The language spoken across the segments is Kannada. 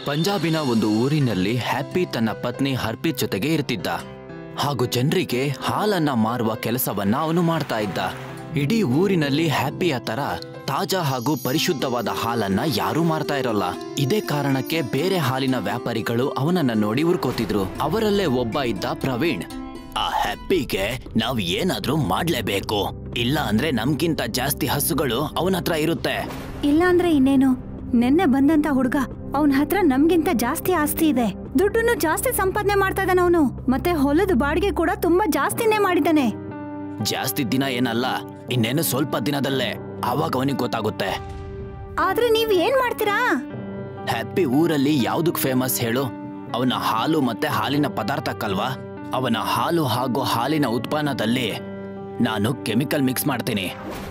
ಪಂಜಾಬಿನ ಒಂದು ಊರಿನಲ್ಲಿ ಹ್ಯಾಪಿ ತನ್ನ ಪತ್ನಿ ಹರ್ಪಿತ್ ಜೊತೆಗೆ ಇರ್ತಿದ್ದ ಹಾಗೂ ಜನರಿಗೆ ಹಾಲನ್ನ ಮಾರುವ ಕೆಲಸವನ್ನ ಅವನು ಮಾಡ್ತಾ ಇದ್ದ ಇಡೀ ಊರಿನಲ್ಲಿ ಹ್ಯಾಪಿಯ ತರ ತಾಜಾ ಹಾಗೂ ಪರಿಶುದ್ಧವಾದ ಹಾಲನ್ನ ಯಾರೂ ಮಾರ್ತಾ ಇರೋಲ್ಲ ಇದೇ ಕಾರಣಕ್ಕೆ ಬೇರೆ ಹಾಲಿನ ವ್ಯಾಪಾರಿಗಳು ಅವನನ್ನ ನೋಡಿ ಉರ್ಕೋತಿದ್ರು ಅವರಲ್ಲೇ ಒಬ್ಬ ಇದ್ದ ಪ್ರವೀಣ್ ಆ ಹ್ಯಾಪಿಗೆ ನಾವ್ ಏನಾದ್ರೂ ಮಾಡ್ಲೇಬೇಕು ಇಲ್ಲ ಅಂದ್ರೆ ನಮ್ಗಿಂತ ಜಾಸ್ತಿ ಹಸುಗಳು ಅವನ ಹತ್ರ ಇರುತ್ತೆ ಇಲ್ಲ ಅಂದ್ರೆ ಇನ್ನೇನು ನೆನ್ನೆ ಬಂದಂತ ಹುಡ್ಗ ಅವನ ಹತ್ರ ನಮ್ಗಿಂತ ಜಾಸ್ತಿ ಆಸ್ತಿ ಇದೆ ದುಡ್ಡನ್ನು ಜಾಸ್ತಿ ಸಂಪಾದನೆ ಮಾಡ್ತಾ ಇದ್ದಾನೆ ಅವನು ಮತ್ತೆ ಹೊಲದ ಬಾಡಿಗೆ ಕೂಡ ತುಂಬಾ ಜಾಸ್ತಿನೇ ಮಾಡಿದ್ದಾನೆ ಜಾಸ್ತಿ ದಿನ ಏನಲ್ಲ ಇನ್ನೇನು ಸ್ವಲ್ಪ ದಿನದಲ್ಲೇ ಆವಾಗ ಅವನಿಗೆ ಗೊತ್ತಾಗುತ್ತೆ ಆದ್ರೆ ನೀವ್ ಏನ್ ಮಾಡ್ತೀರಾ ಹ್ಯಾಪಿ ಊರಲ್ಲಿ ಯಾವ್ದಕ್ ಫೇಮಸ್ ಹೇಳು ಅವನ ಹಾಲು ಮತ್ತೆ ಹಾಲಿನ ಪದಾರ್ಥಕ್ಕಲ್ವಾ ಅವನ ಹಾಲು ಹಾಗೂ ಹಾಲಿನ ಉತ್ಪನ್ನದಲ್ಲಿ ನಾನು ಕೆಮಿಕಲ್ ಮಿಕ್ಸ್ ಮಾಡ್ತೀನಿ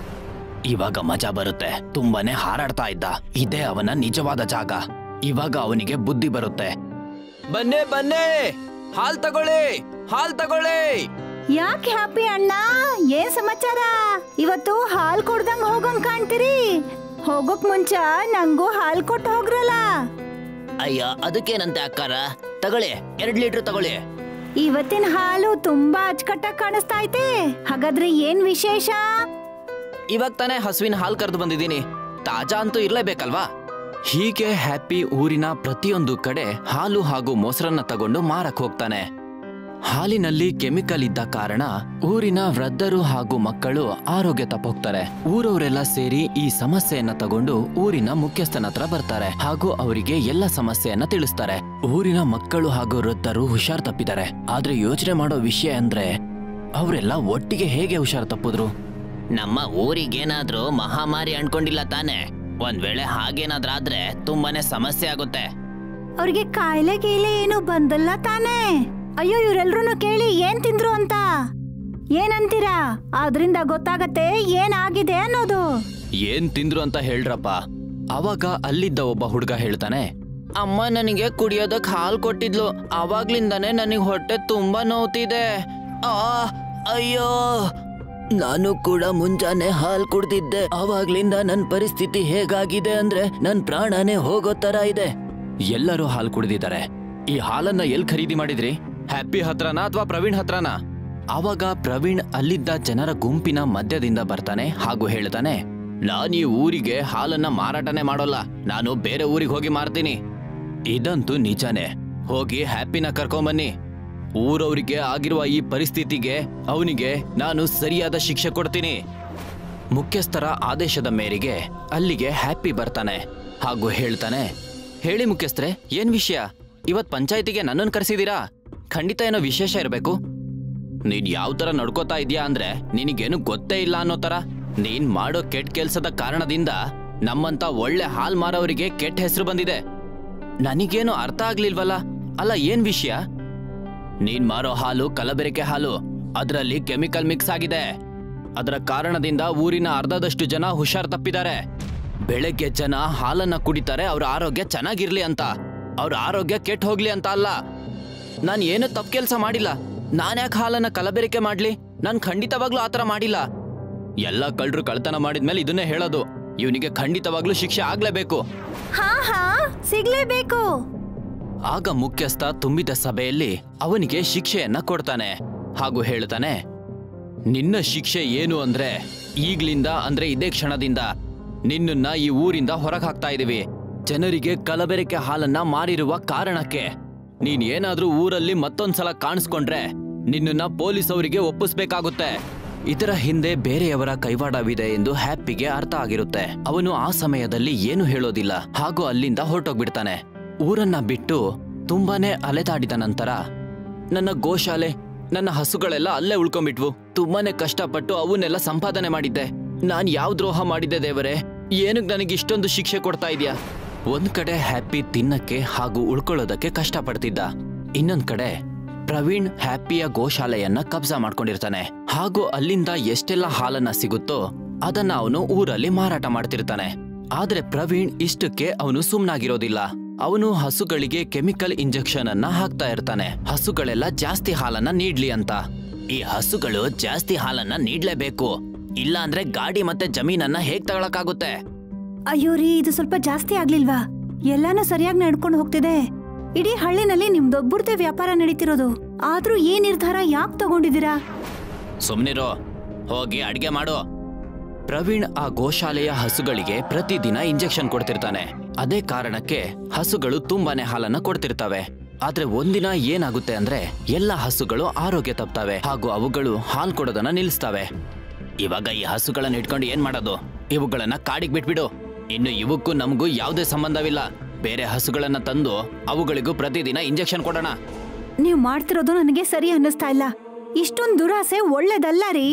ಇವಾಗ ಮಜಾ ಬರುತ್ತೆ ತುಂಬಾನೇ ಹಾರಾಡ್ತಾ ಇದ್ದ ಇದೇ ಅವನ ನಿಜವಾದ ಜಾಗ ಇವಾಗ ಅವನಿಗೆ ಬುದ್ಧಿ ಬರುತ್ತೆ ಬನ್ನೇ ಬನ್ನೇ ಹಾಲ್ ತಗೊಳ್ಳಿ ಹಾಲ್ ತಗೊಳ್ಳಿ ಯಾಕೆ ಹ್ಯಾಪಿ ಅಣ್ಣ ಏನ್ ಸಮಾಚಾರ ಇವತ್ತು ಹಾಲ್ ಕೊಡ್ದಂಗ್ ಹೋಗಂಗ್ ಕಾಣ್ತೀರಿ ಹೋಗೋಕ್ ಮುಂಚ ನಂಗೂ ಹಾಲ್ ಕೊಟ್ಟು ಹೋಗ್ರಲ್ಲ ಅಯ್ಯ ಅದಕ್ಕೇನಂತೆ ಅಕ್ಕಾರ ತಗೊಳ್ಳಿ ಎರಡ್ ಲೀಟರ್ ತಗೊಳ್ಳಿ ಇವತ್ತಿನ ಹಾಲು ತುಂಬಾ ಅಚ್ಚುಕಟ್ಟಾಗಿ ಕಾಣಿಸ್ತಾ ಐತೆ ಹಾಗಾದ್ರೆ ಏನ್ ವಿಶೇಷ ಇವಾಗ ತಾನೇ ಹಸುವಿನ ಹಾಲು ಕರೆದು ಬಂದಿದ್ದೀನಿ ತಾಜಾ ಅಂತೂ ಇರ್ಲೇಬೇಕಲ್ವಾ ಹೀಗೆ ಹ್ಯಾಪಿ ಊರಿನ ಪ್ರತಿಯೊಂದು ಕಡೆ ಹಾಲು ಹಾಗೂ ಮೊಸರನ್ನ ತಗೊಂಡು ಮಾರಕ್ ಹೋಗ್ತಾನೆ ಹಾಲಿನಲ್ಲಿ ಕೆಮಿಕಲ್ ಇದ್ದ ಕಾರಣ ಊರಿನ ವೃದ್ಧರು ಹಾಗೂ ಮಕ್ಕಳು ಆರೋಗ್ಯ ತಪ್ಪೋಗ್ತಾರೆ ಊರವರೆಲ್ಲ ಸೇರಿ ಈ ಸಮಸ್ಯೆಯನ್ನ ತಗೊಂಡು ಊರಿನ ಮುಖ್ಯಸ್ಥನ ಹತ್ರ ಬರ್ತಾರೆ ಹಾಗೂ ಅವರಿಗೆ ಎಲ್ಲ ಸಮಸ್ಯೆಯನ್ನ ತಿಳಿಸ್ತಾರೆ ಊರಿನ ಮಕ್ಕಳು ಹಾಗೂ ವೃದ್ಧರು ಹುಷಾರ್ ತಪ್ಪಿದ್ದಾರೆ ಆದ್ರೆ ಯೋಚನೆ ಮಾಡೋ ವಿಷಯ ಅಂದ್ರೆ ಅವರೆಲ್ಲ ಒಟ್ಟಿಗೆ ಹೇಗೆ ಹುಷಾರ್ ತಪ್ಪಿದ್ರು ನಮ್ಮ ಊರಿಗೇನಾದ್ರೂ ಮಹಾಮಾರಿ ಅನ್ಕೊಂಡಿಲ್ಲ ತಾನೆ ಒಂದ್ ವೇಳೆ ಹಾಗೇನಾದ್ರಾದ್ರೆ ತುಂಬಾನೇ ಸಮಸ್ಯೆ ಆಗುತ್ತೆ ಅವ್ರಿಗೆ ಕಾಯಿಲೆ ಗೀಲೆ ಏನು ಬಂದಲ್ಲ ತಾನೇ ಅಯ್ಯೋ ಇವ್ರೆಲ್ರೂ ಕೇಳಿ ಏನ್ ತಿಂದ್ರು ಅಂತ ಏನಂತೀರಾ ಅದ್ರಿಂದ ಗೊತ್ತಾಗತ್ತೆ ಏನಾಗಿದೆ ಅನ್ನೋದು ಏನ್ ತಿಂದ್ರು ಅಂತ ಹೇಳ್ರಪ್ಪ ಅವಾಗ ಅಲ್ಲಿದ್ದ ಒಬ್ಬ ಹುಡುಗ ಹೇಳ್ತಾನೆ ಅಮ್ಮ ನನಗೆ ಕುಡಿಯೋದಕ್ ಹಾಲ್ ಕೊಟ್ಟಿದ್ಲು ಅವಾಗ್ಲಿಂದಾನೇ ನನಗೆ ಹೊಟ್ಟೆ ತುಂಬಾ ನೋವ್ತಿದೆ ಆ ಅಯ್ಯೋ ನಾನು ಕೂಡ ಮುಂಜಾನೆ ಹಾಲ್ ಕುಡ್ದಿದ್ದೆ ಅವಾಗ್ಲಿಂದ ನನ್ ಪರಿಸ್ಥಿತಿ ಹೇಗಾಗಿದೆ ಅಂದ್ರೆ ನನ್ ಪ್ರಾಣನೇ ಹೋಗೋ ತರ ಇದೆ ಎಲ್ಲರೂ ಹಾಲ್ ಕುಡ್ದಿದ್ದಾರೆ ಈ ಹಾಲನ್ನ ಎಲ್ ಖರೀದಿ ಮಾಡಿದ್ರಿ ಹ್ಯಾಪಿ ಹತ್ರನಾ ಅಥವಾ ಪ್ರವೀಣ್ ಹತ್ರನಾ ಆವಾಗ ಪ್ರವೀಣ್ ಅಲ್ಲಿದ್ದ ಜನರ ಗುಂಪಿನ ಮಧ್ಯದಿಂದ ಬರ್ತಾನೆ ಹಾಗೂ ಹೇಳ್ತಾನೆ ನಾನ್ ಈ ಊರಿಗೆ ಹಾಲನ್ನ ಮಾರಾಟನೆ ಮಾಡೋಲ್ಲ ನಾನು ಬೇರೆ ಊರಿಗೆ ಹೋಗಿ ಮಾರ್ತೀನಿ ಇದಂತೂ ನಿಜಾನೇ ಹೋಗಿ ಹ್ಯಾಪಿನ ಕರ್ಕೊಂಬನ್ನಿ ಊರವರಿಗೆ ಆಗಿರುವ ಈ ಪರಿಸ್ಥಿತಿಗೆ ಅವನಿಗೆ ನಾನು ಸರಿಯಾದ ಶಿಕ್ಷೆ ಕೊಡ್ತೀನಿ ಮುಖ್ಯಸ್ಥರ ಆದೇಶದ ಮೇರೆಗೆ ಅಲ್ಲಿಗೆ ಹ್ಯಾಪಿ ಬರ್ತಾನೆ ಹಾಗೂ ಹೇಳ್ತಾನೆ ಹೇಳಿ ಮುಖ್ಯಸ್ಥರೆ ಏನ್ ವಿಷಯ ಇವತ್ ಪಂಚಾಯತಿಗೆ ನನ್ನನ್ನು ಕರೆಸಿದೀರಾ ಖಂಡಿತ ಏನೋ ವಿಶೇಷ ಇರಬೇಕು ನೀನ್ ಯಾವ ತರ ನಡ್ಕೋತಾ ಇದೀಯಾ ಅಂದ್ರೆ ನಿನಗೇನು ಗೊತ್ತೇ ಇಲ್ಲ ಅನ್ನೋ ತರ ನೀನ್ ಮಾಡೋ ಕೆಟ್ಟ ಕೆಲ್ಸದ ಕಾರಣದಿಂದ ನಮ್ಮಂತ ಒಳ್ಳೆ ಹಾಲ್ ಮಾರೋರಿಗೆ ಕೆಟ್ಟ ಹೆಸರು ಬಂದಿದೆ ನನಗೇನು ಅರ್ಥ ಆಗ್ಲಿಲ್ವಲ್ಲ ಅಲ್ಲ ಏನ್ ವಿಷಯ ನೀನ್ ಮಾರೋ ಹಾಲು ಕಲಬೆರಕೆ ಹಾಲು ಅದರಲ್ಲಿ ಕೆಮಿಕಲ್ ಮಿಕ್ಸ್ ಆಗಿದೆ ಅದರ ಕಾರಣದಿಂದ ಊರಿನ ಅರ್ಧದಷ್ಟು ಜನ ಹುಷಾರ್ ತಪ್ಪಿದ್ದಾರೆ ಬೆಳಗ್ಗೆ ಜನ ಹಾಲನ್ನ ಕುಡಿತಾರೆ ಅವ್ರ ಆರೋಗ್ಯ ಚೆನ್ನಾಗಿರ್ಲಿ ಅಂತ ಅವ್ರ ಆರೋಗ್ಯ ಕೆಟ್ಟ ಹೋಗ್ಲಿ ಅಂತ ಅಲ್ಲ ನಾನು ಏನು ತಪ್ಪು ಕೆಲಸ ಮಾಡಿಲ್ಲ ನಾನ್ಯಾಕೆ ಹಾಲನ್ನ ಕಲಬೆರಕೆ ಮಾಡ್ಲಿ ನಾನು ಖಂಡಿತವಾಗ್ಲೂ ಆತರ ಮಾಡಿಲ್ಲ ಎಲ್ಲ ಕಳ್ಳರು ಕಳ್ತನ ಮಾಡಿದ್ಮೇಲೆ ಇದನ್ನೇ ಹೇಳೋದು ಇವನಿಗೆ ಖಂಡಿತವಾಗ್ಲೂ ಶಿಕ್ಷೆ ಆಗ್ಲೇಬೇಕು ಹಾ ಹಾ ಸಿಗ್ಲೇಬೇಕು ಆಗ ಮುಖ್ಯಸ್ಥ ತುಂಬಿದ ಸಭೆಯಲ್ಲಿ ಅವನಿಗೆ ಶಿಕ್ಷೆಯನ್ನ ಕೊಡ್ತಾನೆ ಹಾಗೂ ಹೇಳ್ತಾನೆ ನಿನ್ನ ಶಿಕ್ಷೆ ಏನು ಅಂದ್ರೆ ಈಗ್ಲಿಂದ ಅಂದ್ರೆ ಇದೇ ಕ್ಷಣದಿಂದ ನಿನ್ನನ್ನ ಈ ಊರಿಂದ ಹೊರಗೆ ಹಾಕ್ತಾ ಇದೀವಿ ಜನರಿಗೆ ಕಲಬೆರಕೆ ಹಾಲನ್ನ ಮಾರಿರುವ ಕಾರಣಕ್ಕೆ ನೀನ್ ಏನಾದ್ರೂ ಊರಲ್ಲಿ ಮತ್ತೊಂದ್ಸಲ ಕಾಣಿಸ್ಕೊಂಡ್ರೆ ನಿನ್ನನ್ನ ಪೊಲೀಸ್ ಅವರಿಗೆ ಒಪ್ಪಿಸ್ಬೇಕಾಗುತ್ತೆ ಇದರ ಹಿಂದೆ ಬೇರೆಯವರ ಕೈವಾಡವಿದೆ ಎಂದು ಹ್ಯಾಪಿಗೆ ಅರ್ಥ ಆಗಿರುತ್ತೆ ಅವನು ಆ ಸಮಯದಲ್ಲಿ ಏನು ಹೇಳೋದಿಲ್ಲ ಹಾಗೂ ಅಲ್ಲಿಂದ ಹೊರಟೋಗ್ಬಿಡ್ತಾನೆ ಊರನ್ನ ಬಿಟ್ಟು ತುಂಬಾನೇ ಅಲೆದಾಡಿದ ನಂತರ ನನ್ನ ಗೋಶಾಲೆ ನನ್ನ ಹಸುಗಳೆಲ್ಲ ಅಲ್ಲೇ ಉಳ್ಕೊಂಡ್ಬಿಟ್ವು ತುಂಬಾನೇ ಕಷ್ಟಪಟ್ಟು ಅವನ್ನೆಲ್ಲ ಸಂಪಾದನೆ ಮಾಡಿದ್ದೆ ನಾನ್ ಯಾವ ದ್ರೋಹ ಮಾಡಿದ್ದೆ ದೇವರೇ ಏನಕ್ಕೆ ನನಗೆ ಇಷ್ಟೊಂದು ಶಿಕ್ಷೆ ಕೊಡ್ತಾ ಇದೀಯಾ ಒಂದ್ ಕಡೆ ಹ್ಯಾಪಿ ತಿನ್ನಕ್ಕೆ ಹಾಗೂ ಉಳ್ಕೊಳ್ಳೋದಕ್ಕೆ ಕಷ್ಟಪಡ್ತಿದ್ದ ಇನ್ನೊಂದ್ ಕಡೆ ಪ್ರವೀಣ್ ಹ್ಯಾಪಿಯ ಗೋಶಾಲೆಯನ್ನ ಕಬ್ಜಾ ಮಾಡ್ಕೊಂಡಿರ್ತಾನೆ ಹಾಗೂ ಅಲ್ಲಿಂದ ಎಷ್ಟೆಲ್ಲ ಹಾಲನ್ನ ಸಿಗುತ್ತೋ ಅದನ್ನ ಅವನು ಊರಲ್ಲಿ ಮಾರಾಟ ಮಾಡ್ತಿರ್ತಾನೆ ಆದ್ರೆ ಪ್ರವೀಣ್ ಇಷ್ಟಕ್ಕೆ ಅವನು ಸುಮ್ನಾಗಿರೋದಿಲ್ಲ ಅವನು ಹಸುಗಳಿಗೆ ಕೆಮಿಕಲ್ ಇಂಜೆಕ್ಷನ್ ಅನ್ನ ಹಾಕ್ತಾ ಇರ್ತಾನೆ ಹಸುಗಳೆಲ್ಲ ಜಾಸ್ತಿ ಹಾಲನ್ನ ನೀಡ್ಲಿ ಅಂತ ಈ ಹಸುಗಳು ಜಾಸ್ತಿ ಹಾಲನ್ನ ನೀಡ್ಲೇಬೇಕು ಇಲ್ಲ ಅಂದ್ರೆ ಗಾಡಿ ಮತ್ತೆ ಜಮೀನನ್ನ ಹೇಗ್ ತಗೊಳಕ್ಕಾಗುತ್ತೆ ಅಯ್ಯೋ ರೀ ಇದು ಸ್ವಲ್ಪ ಜಾಸ್ತಿ ಆಗ್ಲಿಲ್ವಾ ಎಲ್ಲಾನು ಸರಿಯಾಗಿ ನಡ್ಕೊಂಡು ಹೋಗ್ತಿದೆ ಇಡೀ ಹಳ್ಳಿನಲ್ಲಿ ನಿಮ್ದೊಬ್ಬರದೇ ವ್ಯಾಪಾರ ನಡೀತಿರೋದು ಆದ್ರೂ ಈ ನಿರ್ಧಾರ ಯಾಕೆ ತಗೊಂಡಿದ್ದೀರಾ ಸುಮ್ನಿರೋ ಹೋಗಿ ಅಡ್ಗೆ ಮಾಡು ಪ್ರವೀಣ್ ಆ ಗೋಶಾಲೆಯ ಹಸುಗಳಿಗೆ ಪ್ರತಿದಿನ ಇಂಜೆಕ್ಷನ್ ಕೊಡ್ತಿರ್ತಾನೆ ಅದೇ ಕಾರಣಕ್ಕೆ ಹಸುಗಳು ತುಂಬಾನೇ ಹಾಲನ್ನ ಕೊಡ್ತಿರ್ತವೆ ಆದ್ರೆ ಒಂದಿನ ಏನಾಗುತ್ತೆ ಅಂದ್ರೆ ಎಲ್ಲ ಹಸುಗಳು ಆರೋಗ್ಯ ತಪ್ತವೆ ಹಾಗೂ ಅವುಗಳು ಹಾಲ್ ಕೊಡೋದನ್ನ ನಿಲ್ಲಿಸ್ತವೆ ಇವಾಗ ಈ ಹಸುಗಳನ್ನ ಇಟ್ಕೊಂಡು ಏನ್ ಮಾಡೋದು ಇವುಗಳನ್ನ ಕಾಡಿಗೆ ಬಿಟ್ಬಿಡು ಇನ್ನು ಇವಕ್ಕೂ ನಮಗೂ ಯಾವುದೇ ಸಂಬಂಧವಿಲ್ಲ ಬೇರೆ ಹಸುಗಳನ್ನ ತಂದು ಅವುಗಳಿಗೂ ಪ್ರತಿದಿನ ಇಂಜೆಕ್ಷನ್ ಕೊಡೋಣ ನೀವ್ ಮಾಡ್ತಿರೋದು ನನಗೆ ಸರಿ ಅನ್ನಿಸ್ತಾ ಇಲ್ಲ ಇಷ್ಟೊಂದ್ ದುರಾಸೆ ಒಳ್ಳೇದಲ್ಲ ರೀ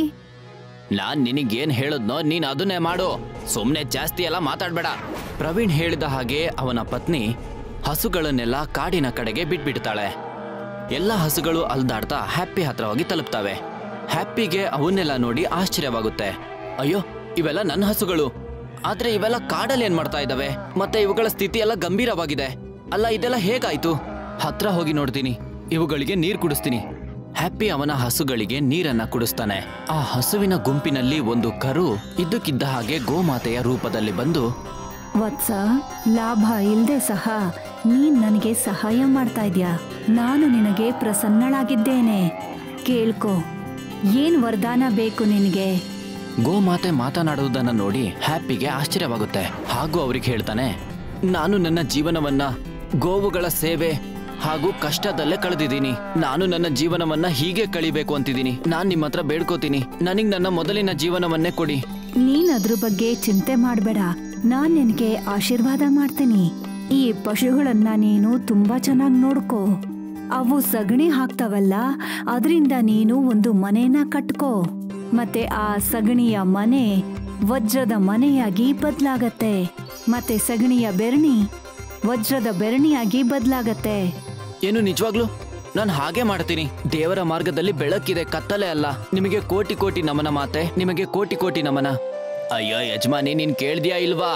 ನಾನ್ ನಿನಗೇನ್ ಹೇಳದ್ನೋ ನೀನ್ ಅದನ್ನೇ ಮಾಡು ಸುಮ್ನೆ ಜಾಸ್ತಿ ಎಲ್ಲ ಮಾತಾಡ್ಬೇಡ ಪ್ರವೀಣ್ ಹೇಳಿದ ಹಾಗೆ ಅವನ ಪತ್ನಿ ಹಸುಗಳನ್ನೆಲ್ಲ ಕಾಡಿನ ಕಡೆಗೆ ಬಿಟ್ಬಿಡ್ತಾಳೆ ಎಲ್ಲ ಹಸುಗಳು ಅಲ್ದಾಡ್ತಾ ಹ್ಯಾಪಿ ಹತ್ರ ಹೋಗಿ ತಲುಪ್ತವೆ ಹ್ಯಾಪಿಗೆ ಅವನ್ನೆಲ್ಲ ನೋಡಿ ಆಶ್ಚರ್ಯವಾಗುತ್ತೆ ಅಯ್ಯೋ ಇವೆಲ್ಲ ನನ್ನ ಹಸುಗಳು ಆದ್ರೆ ಇವೆಲ್ಲ ಕಾಡಲ್ಲಿ ಏನ್ ಮಾಡ್ತಾ ಇದಾವೆ ಮತ್ತೆ ಇವುಗಳ ಸ್ಥಿತಿ ಎಲ್ಲ ಗಂಭೀರವಾಗಿದೆ ಅಲ್ಲ ಇದೆಲ್ಲ ಹೇಗಾಯ್ತು ಹತ್ರ ಹೋಗಿ ನೋಡ್ತೀನಿ ಇವುಗಳಿಗೆ ನೀರ್ ಕುಡಿಸ್ತೀನಿ ಹ್ಯಾಪಿ ಅವನ ಹಸುಗಳಿಗೆ ನೀರನ್ನ ಕುಡಿಸ್ತಾನೆ ಆ ಹಸುವಿನ ಗುಂಪಿನಲ್ಲಿ ಒಂದು ಕರು ಇದ್ದಕ್ಕಿದ್ದ ಹಾಗೆ ಗೋಮಾತೆಯ ರೂಪದಲ್ಲಿ ಬಂದು ವತ್ಸ ಲಾಭ ಇಲ್ದೆ ಸಹ ನೀನ್ ನನಗೆ ಸಹಾಯ ಮಾಡ್ತಾ ಇದ್ಯಾ ನಾನು ನಿನಗೆ ಪ್ರಸನ್ನಳಾಗಿದ್ದೇನೆ ಕೇಳ್ಕೊ ಏನ್ ವರದಾನ ಬೇಕು ನಿನಗೆ ಗೋಮಾತೆ ಮಾತನಾಡುವುದನ್ನ ನೋಡಿ ಹ್ಯಾಪಿಗೆ ಆಶ್ಚರ್ಯವಾಗುತ್ತೆ ಹಾಗೂ ಅವ್ರಿಗೆ ಹೇಳ್ತಾನೆ ನಾನು ನನ್ನ ಜೀವನವನ್ನ ಗೋವುಗಳ ಸೇವೆ ಹಾಗೂ ಕಷ್ಟದಲ್ಲೇ ಕಳೆದಿದ್ದೀನಿ ನಾನು ನನ್ನ ಜೀವನವನ್ನ ಹೀಗೆ ಕಳಿಬೇಕು ಅಂತಿದ್ದೀನಿ ನಾನ್ ನಿಮ್ಮ ಹತ್ರ ಬೇಡ್ಕೋತೀನಿ ನನಗ್ ನನ್ನ ಮೊದಲಿನ ಜೀವನವನ್ನೇ ಕೊಡಿ ನೀನ್ ಅದ್ರ ಬಗ್ಗೆ ಚಿಂತೆ ಮಾಡ್ಬೇಡ ನಾನ್ ನಿನಗೆ ಆಶೀರ್ವಾದ ಮಾಡ್ತೀನಿ ಈ ಪಶುಗಳನ್ನ ನೀನು ತುಂಬಾ ಚೆನ್ನಾಗಿ ನೋಡ್ಕೋ ಅವು ಸಗಣಿ ಹಾಕ್ತವಲ್ಲ ಅದರಿಂದ ನೀನು ಒಂದು ಮನೇನ ಕಟ್ಕೋ ಮತ್ತೆ ಆ ಸಗಣಿಯ ಮನೆ ವಜ್ರದ ಮನೆಯಾಗಿ ಬದ್ಲಾಗತ್ತೆ ಮತ್ತೆ ಸಗಣಿಯ ಬೆರಣಿ ವಜ್ರದ ಬೆರಣಿಯಾಗಿ ಬದ್ಲಾಗತ್ತೆ ಏನು ನಿಜವಾಗ್ಲು ನಾನು ಹಾಗೆ ಮಾಡ್ತೀನಿ ದೇವರ ಮಾರ್ಗದಲ್ಲಿ ಬೆಳಕಿದೆ ಕತ್ತಲೆ ಅಲ್ಲ ನಿಮಗೆ ಕೋಟಿ ಕೋಟಿ ನಮನ ಮಾತೆ ನಿಮಗೆ ಕೋಟಿ ಕೋಟಿ ನಮನ ಅಯ್ಯೋ ಯಜಮಾನಿ ನೀನ್ ಕೇಳ್ದ್ಯಾ ಇಲ್ವಾ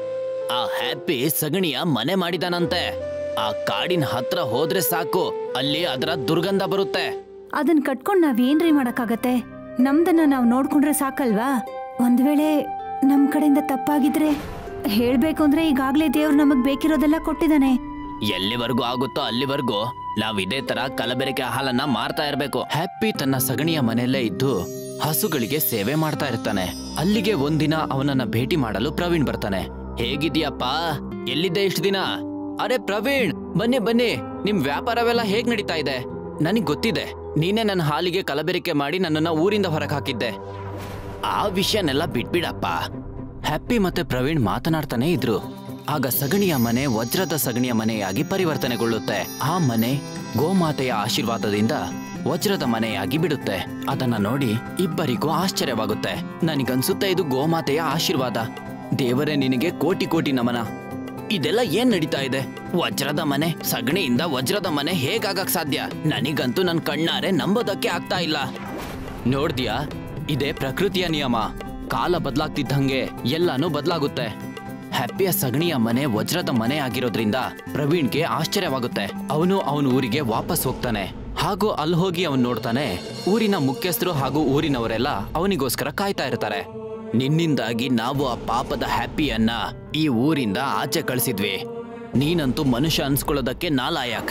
ಆ ಹ್ಯಾಪಿ ಸಗಣಿಯ ಮನೆ ಮಾಡಿದಾನಂತೆ ಆ ಕಾಡಿನ ಹತ್ರ ಹೋದ್ರೆ ಸಾಕು ಅಲ್ಲಿ ಅದರ ದುರ್ಗಂಧ ಬರುತ್ತೆ ಅದನ್ ಕಟ್ಕೊಂಡ್ ನಾವೇನ್ರಿ ಮಾಡಕ್ಕಾಗತ್ತೆ ನಮ್ದನ್ನ ನಾವ್ ನೋಡ್ಕೊಂಡ್ರೆ ಸಾಕಲ್ವಾ ಒಂದ್ ವೇಳೆ ನಮ್ ಕಡೆಯಿಂದ ತಪ್ಪಾಗಿದ್ರೆ ಹೇಳ್ಬೇಕು ಅಂದ್ರೆ ಈಗಾಗ್ಲೇ ದೇವ್ರು ನಮಗ್ ಬೇಕಿರೋದೆಲ್ಲ ಕೊಟ್ಟಿದ್ದಾನೆ ಎಲ್ಲಿವರೆಗೂ ಆಗುತ್ತೋ ಅಲ್ಲಿವರೆಗೂ ನಾವ್ ಇದೇ ತರ ಕಲಬೆರಕೆ ಹಾಲನ್ನ ಮಾರ್ತಾ ಇರ್ಬೇಕು ಹ್ಯಾಪಿ ತನ್ನ ಸಗಣಿಯ ಮನೆಯಲ್ಲೇ ಇದ್ದು ಹಸುಗಳಿಗೆ ಸೇವೆ ಮಾಡ್ತಾ ಇರ್ತಾನೆ ಅಲ್ಲಿಗೆ ಒಂದಿನ ಅವನನ್ನ ಭೇಟಿ ಮಾಡಲು ಪ್ರವೀಣ್ ಬರ್ತಾನೆ ಹೇಗಿದ್ಯಪ್ಪ ಎಲ್ಲಿದ್ದೆ ಇಷ್ಟು ದಿನ ಅರೆ ಪ್ರವೀಣ್ ಬನ್ನಿ ಬನ್ನಿ ನಿಮ್ ವ್ಯಾಪಾರವೆಲ್ಲ ಹೇಗ್ ನಡೀತಾ ಇದೆ ನನಗ್ ಗೊತ್ತಿದೆ ನೀನೇ ನನ್ನ ಹಾಲಿಗೆ ಕಲಬೆರಕೆ ಮಾಡಿ ನನ್ನನ್ನ ಊರಿಂದ ಹೊರಗೆ ಹಾಕಿದ್ದೆ ಆ ವಿಷಯನೆಲ್ಲ ಬಿಟ್ಬಿಡಪ್ಪ ಹ್ಯಾಪಿ ಮತ್ತೆ ಪ್ರವೀಣ್ ಮಾತನಾಡ್ತಾನೆ ಇದ್ರು ಆಗ ಸಗಣಿಯ ಮನೆ ವಜ್ರದ ಸಗಣಿಯ ಮನೆಯಾಗಿ ಪರಿವರ್ತನೆಗೊಳ್ಳುತ್ತೆ ಆ ಮನೆ ಗೋಮಾತೆಯ ಆಶೀರ್ವಾದದಿಂದ ವಜ್ರದ ಮನೆಯಾಗಿ ಬಿಡುತ್ತೆ ಅದನ್ನ ನೋಡಿ ಇಬ್ಬರಿಗೂ ಆಶ್ಚರ್ಯವಾಗುತ್ತೆ ನನಗನ್ಸುತ್ತೆ ಇದು ಗೋಮಾತೆಯ ಆಶೀರ್ವಾದ ದೇವರೇ ನಿನಗೆ ಕೋಟಿ ಕೋಟಿ ನಮನ ಇದೆಲ್ಲ ಏನ್ ನಡೀತಾ ಇದೆ ವಜ್ರದ ಮನೆ ಸಗಣಿಯಿಂದ ವಜ್ರದ ಮನೆ ಹೇಗಾಗಕ್ ಸಾಧ್ಯ ನನಗಂತೂ ನನ್ ಕಣ್ಣಾರೆ ನಂಬೋದಕ್ಕೆ ಆಗ್ತಾ ಇಲ್ಲ ನೋಡ್ದ್ಯಾ ಇದೇ ಪ್ರಕೃತಿಯ ನಿಯಮ ಕಾಲ ಬದಲಾಗ್ತಿದ್ದಂಗೆ ಎಲ್ಲಾನು ಬದಲಾಗುತ್ತೆ ಹ್ಯಾಪಿಯ ಸಗಣಿಯ ಮನೆ ವಜ್ರದ ಮನೆ ಆಗಿರೋದ್ರಿಂದ ಪ್ರವೀಣ್ಗೆ ಆಶ್ಚರ್ಯವಾಗುತ್ತೆ ಅವನು ಅವನ ಊರಿಗೆ ವಾಪಸ್ ಹೋಗ್ತಾನೆ ಹಾಗೂ ಅಲ್ಲಿ ಹೋಗಿ ಅವನ್ ನೋಡ್ತಾನೆ ಊರಿನ ಮುಖ್ಯಸ್ಥರು ಹಾಗೂ ಊರಿನವರೆಲ್ಲ ಅವನಿಗೋಸ್ಕರ ಕಾಯ್ತಾ ಇರ್ತಾರೆ ನಿನ್ನಿಂದಾಗಿ ನಾವು ಆ ಪಾಪದ ಹ್ಯಾಪಿಯನ್ನ ಈ ಊರಿಂದ ಆಚೆ ಕಳಿಸಿದ್ವಿ ನೀನಂತೂ ಮನುಷ್ಯ ಅನ್ಸ್ಕೊಳ್ಳೋದಕ್ಕೆ ನಾಲಾಯಕ್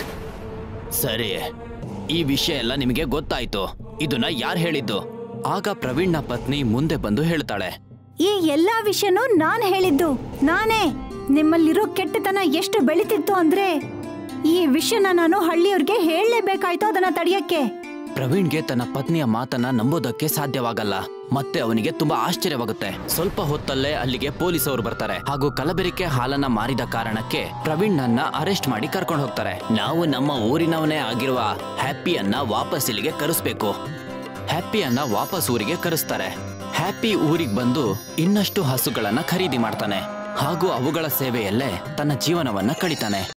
ಸರಿ ಈ ವಿಷಯ ಎಲ್ಲ ನಿಮಗೆ ಗೊತ್ತಾಯ್ತು ಇದನ್ನ ಯಾರು ಹೇಳಿದ್ದು ಆಗ ಪ್ರವೀಣ್ನ ಪತ್ನಿ ಮುಂದೆ ಬಂದು ಹೇಳ್ತಾಳೆ ಈ ಎಲ್ಲಾ ವಿಷಯನೂ ನಾನ್ ಹೇಳಿದ್ದು ನಾನೇ ನಿಮ್ಮಲ್ಲಿರೋ ಕೆಟ್ಟತನ ಎಷ್ಟು ಬೆಳಿತಿತ್ತು ಅಂದ್ರೆ ಈ ವಿಷಯನ ನಾನು ಹಳ್ಳಿಯವ್ರಿಗೆ ಹೇಳಲೇಬೇಕಾಯ್ತು ಅದನ್ನ ತಡೆಯಕ್ಕೆ ಪ್ರವೀಣ್ಗೆ ತನ್ನ ಪತ್ನಿಯ ಮಾತನ್ನ ನಂಬೋದಕ್ಕೆ ಸಾಧ್ಯವಾಗಲ್ಲ ಮತ್ತೆ ಅವನಿಗೆ ತುಂಬಾ ಆಶ್ಚರ್ಯವಾಗುತ್ತೆ ಸ್ವಲ್ಪ ಹೊತ್ತಲ್ಲೇ ಅಲ್ಲಿಗೆ ಪೊಲೀಸರು ಬರ್ತಾರೆ ಹಾಗೂ ಕಲಬೆರಕೆ ಹಾಲನ್ನ ಮಾರಿದ ಕಾರಣಕ್ಕೆ ಪ್ರವೀಣ್ ನನ್ನ ಅರೆಸ್ಟ್ ಮಾಡಿ ಕರ್ಕೊಂಡು ಹೋಗ್ತಾರೆ ನಾವು ನಮ್ಮ ಊರಿನವನೇ ಆಗಿರುವ ಹ್ಯಾಪಿಯನ್ನ ವಾಪಸ್ ಇಲ್ಲಿಗೆ ಕರೆಸ್ಬೇಕು ಹ್ಯಾಪಿಯನ್ನ ವಾಪಸ್ ಊರಿಗೆ ಕರೆಸ್ತಾರೆ ಹ್ಯಾಪಿ ಊರಿಗೆ ಬಂದು ಇನ್ನಷ್ಟು ಹಸುಗಳನ್ನ ಖರೀದಿ ಮಾಡ್ತಾನೆ ಹಾಗೂ ಅವುಗಳ ಸೇವೆಯಲ್ಲೇ ತನ್ನ ಜೀವನವನ್ನ ಕಳಿತಾನೆ